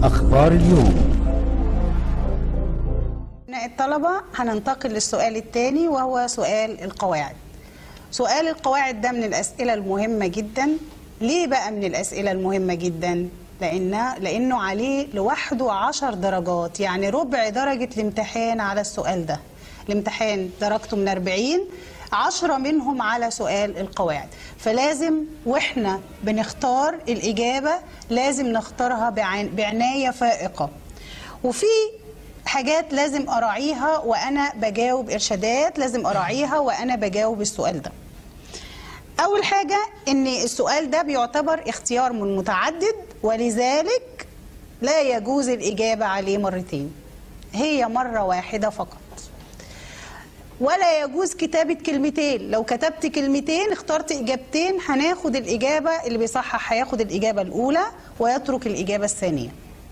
أخبار اليوم الطلبة هننتقل للسؤال الثاني وهو سؤال القواعد سؤال القواعد ده من الأسئلة المهمة جدا ليه بقى من الأسئلة المهمة جدا لأن لأنه عليه لوحده عشر درجات يعني ربع درجة الامتحان على السؤال ده الامتحان درجته من 40 عشرة منهم على سؤال القواعد فلازم واحنا بنختار الإجابة لازم نختارها بعن- بعناية فائقة وفي حاجات لازم أراعيها وأنا بجاوب إرشادات لازم أراعيها وأنا بجاوب السؤال ده أول حاجة إن السؤال ده بيعتبر اختيار من متعدد ولذلك لا يجوز الإجابة عليه مرتين هي مرة واحدة فقط ولا يجوز كتابة كلمتين لو كتبت كلمتين اخترت إجابتين هناخد الإجابة اللي بيصحح هياخد الإجابة الأولى ويترك الإجابة الثانية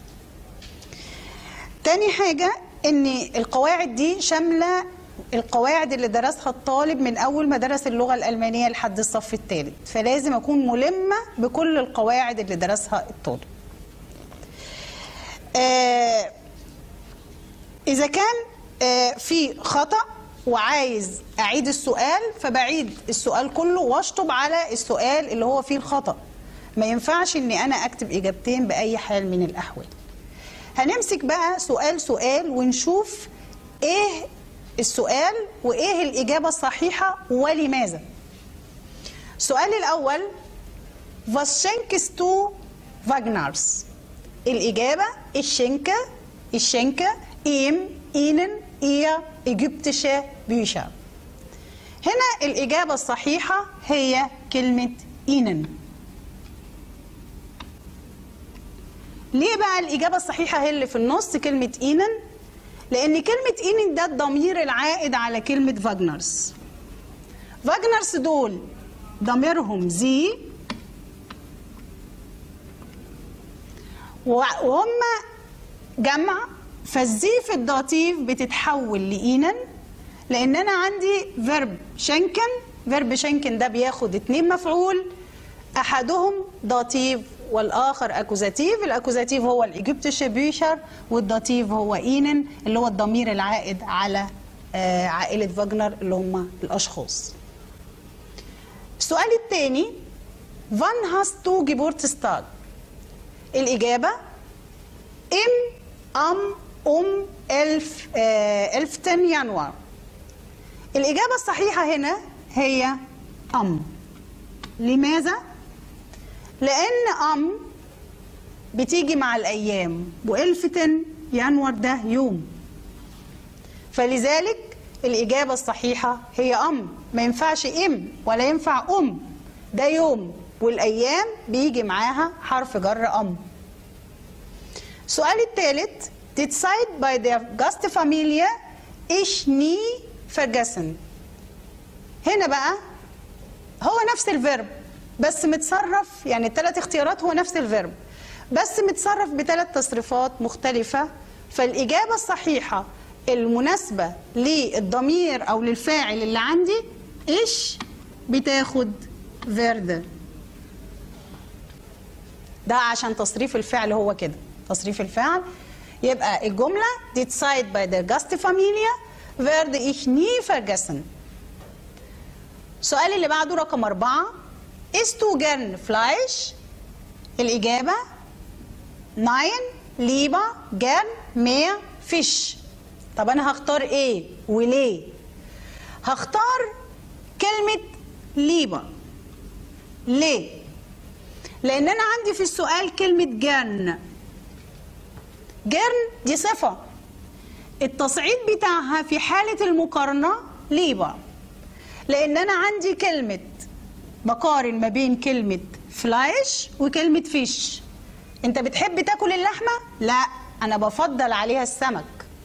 تاني حاجة ان القواعد دي شاملة القواعد اللي درسها الطالب من اول ما درس اللغة الالمانية لحد الصف الثالث فلازم اكون ملمة بكل القواعد اللي درسها الطالب آه اذا كان آه في خطأ وعايز اعيد السؤال فبعيد السؤال كله واشطب على السؤال اللي هو فيه الخطأ ما ينفعش اني انا اكتب اجابتين باي حال من الاحوال هنمسك بقى سؤال سؤال ونشوف ايه السؤال وايه الاجابه الصحيحه ولماذا السؤال الاول was schenkst du Wagners الاجابه الشنكه الشنكه ihm ihnen ihr ägyptische Bücher هنا الاجابه الصحيحه هي كلمه ihnen ليه بقى الإجابة الصحيحة هي اللي في النص كلمة إينن؟ لأن كلمة إينن ده الضمير العائد على كلمة فاجنرز. فاجنرز دول ضميرهم زي وهم جمع فالزي في الداتيف بتتحول لإينن لأن أنا عندي فيرب شنكن فيرب شنكن ده بياخد اتنين مفعول أحدهم داتيف والاخر اكوزاتيف الاكوزاتيف هو الايجيبتيش بيشر والداتيف هو اينن اللي هو الضمير العائد على آه، عائله فاجنر اللي هم الاشخاص السؤال الثاني فان هاست تو جيبورتستاج الاجابه ام ام ام الف آه، الفتن يناير الاجابه الصحيحه هنا هي ام لماذا لان ام بتيجي مع الايام والفتن ينور ده يوم فلذلك الاجابه الصحيحه هي ام ما ينفعش ام ولا ينفع ام ده يوم والايام بيجي معاها حرف جر ام السؤال الثالث decide by der Gastfamilie ich nie vergessen هنا بقى هو نفس الفيرب بس متصرف يعني الثلاث اختيارات هو نفس الفيرب بس متصرف بثلاث تصريفات مختلفة فالإجابة الصحيحة المناسبة للضمير أو للفاعل اللي عندي إيش بتاخد فيرد ده عشان تصريف الفعل هو كده تصريف الفعل يبقى الجملة decide by der Gastfamilie werde ich nie vergessen السؤال اللي بعده رقم أربعة Isst du gern Fleisch? الإجابة Nein, lieber, gern, mehr Fisch طب أنا هختار إيه وليه؟ هختار كلمة lieber ليه؟ لأن أنا عندي في السؤال كلمة جرن جرن دي صفة التصعيد بتاعها في حالة المقارنة ليبر لأن أنا عندي كلمة بقارن ما بين كلمة فلايش وكلمة فيش أنت بتحب تاكل اللحمة؟ لا أنا بفضل عليها السمك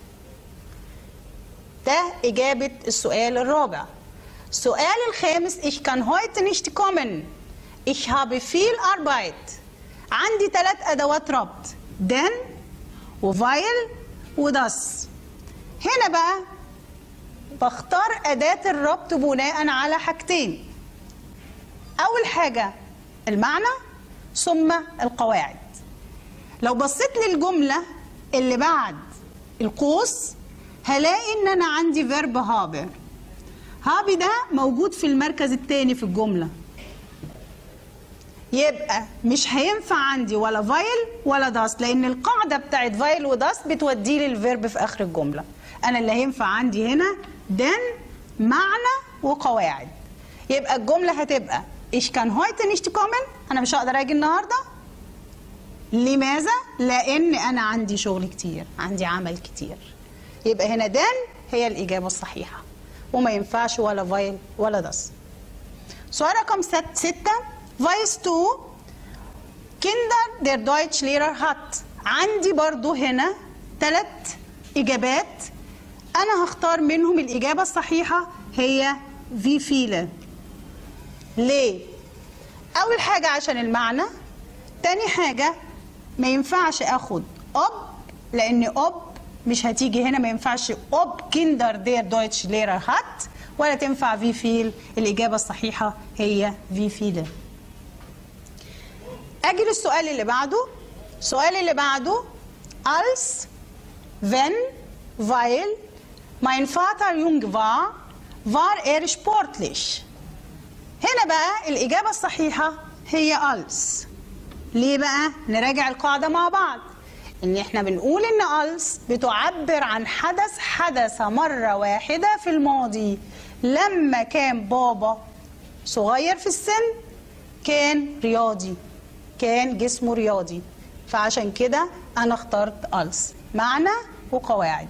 ده إجابة السؤال الرابع السؤال الخامس Ich kann heute nicht kommen Ich habe viel Arbeit عندي ثلاث أدوات ربط denn وفايل ودس هنا بقى بختار أداة الربط بناء على حاجتين أول حاجة المعنى ثم القواعد لو بصيت للجملة اللي بعد القوس هلاقي ان انا عندي فيرب هابر هابي ده موجود في المركز الثاني في الجملة يبقى مش هينفع عندي ولا فايل ولا داست لان القاعدة بتاعت فايل وداست بتودي لي الفيرب في اخر الجملة انا اللي هينفع عندي هنا دن معنى وقواعد يبقى الجملة هتبقى ich kann heute nicht kommen انا مش هقدر اجي النهارده لماذا؟ لأن أنا عندي شغل كتير عندي عمل كتير يبقى هنا دان هي الإجابة الصحيحة وما ينفعش ولا فايل ولا داس سؤال رقم ست ستة فايس تو كيندر دير دويتش ليرر هات عندي برضو هنا ثلاث إجابات أنا هختار منهم الإجابة الصحيحة هي في فيلا ليه؟ أول حاجة عشان المعنى تاني حاجة ما ينفعش اخد اب لان اب مش هتيجي هنا ما ينفعش اب كيندر دير دويتش ليرر هات ولا تنفع في فيل الاجابه الصحيحه هي في فيل اجي للسؤال اللي بعده السؤال اللي بعده als wenn weil mein Vater jung war war er sportlich هنا بقى الاجابه الصحيحه هي als ليه بقى؟ نراجع القاعدة مع بعض إن إحنا بنقول إن ألس بتعبر عن حدث حدث مرة واحدة في الماضي لما كان بابا صغير في السن كان رياضي كان جسمه رياضي فعشان كده أنا اخترت ألس معنى وقواعد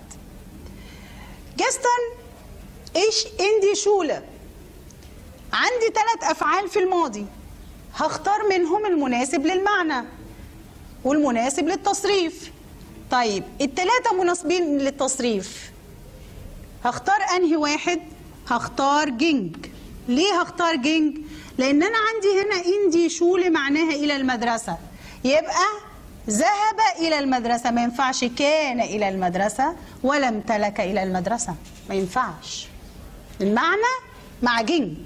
جستن إيش إندي شولة عندي ثلاث أفعال في الماضي هختار منهم المناسب للمعنى والمناسب للتصريف طيب التلاتة مناسبين للتصريف هختار انهي واحد هختار جنج ليه هختار جنج لان انا عندي هنا اندي شول معناها الى المدرسة يبقى ذهب الى المدرسة ما ينفعش كان الى المدرسة ولا امتلك الى المدرسة ما ينفعش المعنى مع جنج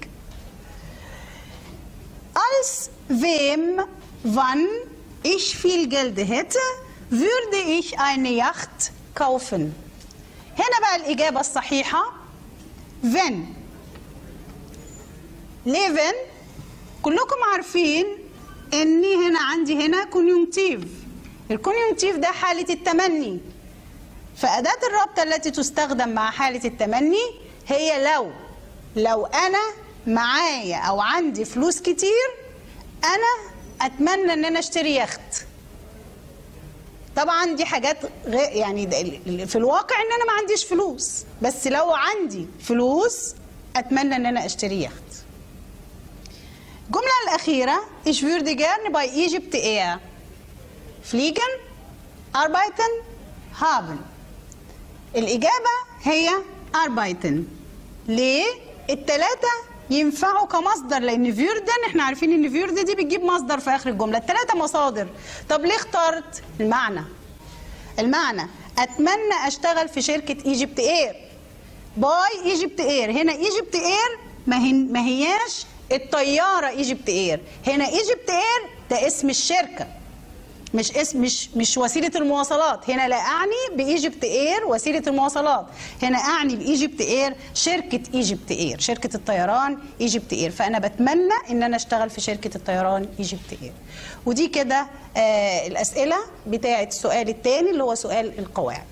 Als wem, wann ich viel Geld hätte, würde ich eine Yacht kaufen. هنا بقى الإجابة الصحيحة wenn ليه when كلكم عارفين إني هنا عندي هنا كونيونتيف الكونيونتيف ده حالة التمني فأداة الرابطة التي تستخدم مع حالة التمني هي لو لو أنا معايا او عندي فلوس كتير انا اتمنى ان انا اشتري يخت طبعا دي حاجات غير يعني في الواقع ان انا ما عنديش فلوس بس لو عندي فلوس اتمنى ان انا اشتري يخت الجملة الأخيرة Ich würde gerne bei Egypt Air fliegen, arbeiten, haben الإجابة هي arbeiten ليه؟ التلاتة ينفعوا كمصدر لان فيردن احنا عارفين ان فيردن دي بتجيب مصدر في اخر الجمله الثلاثه مصادر طب ليه اخترت المعنى المعنى اتمنى اشتغل في شركه ايجيبت اير باي ايجيبت اير هنا ايجيبت اير ما, هي ما هياش الطياره ايجيبت اير هنا ايجيبت اير ده اسم الشركه مش اسم مش مش وسيله المواصلات هنا لا اعني بايجيبت اير وسيله المواصلات هنا اعني بايجيبت اير شركه ايجيبت اير شركه الطيران ايجيبت اير فانا بتمنى ان انا اشتغل في شركه الطيران ايجيبت اير ودي كده آه الاسئله بتاعه السؤال الثاني اللي هو سؤال القواعد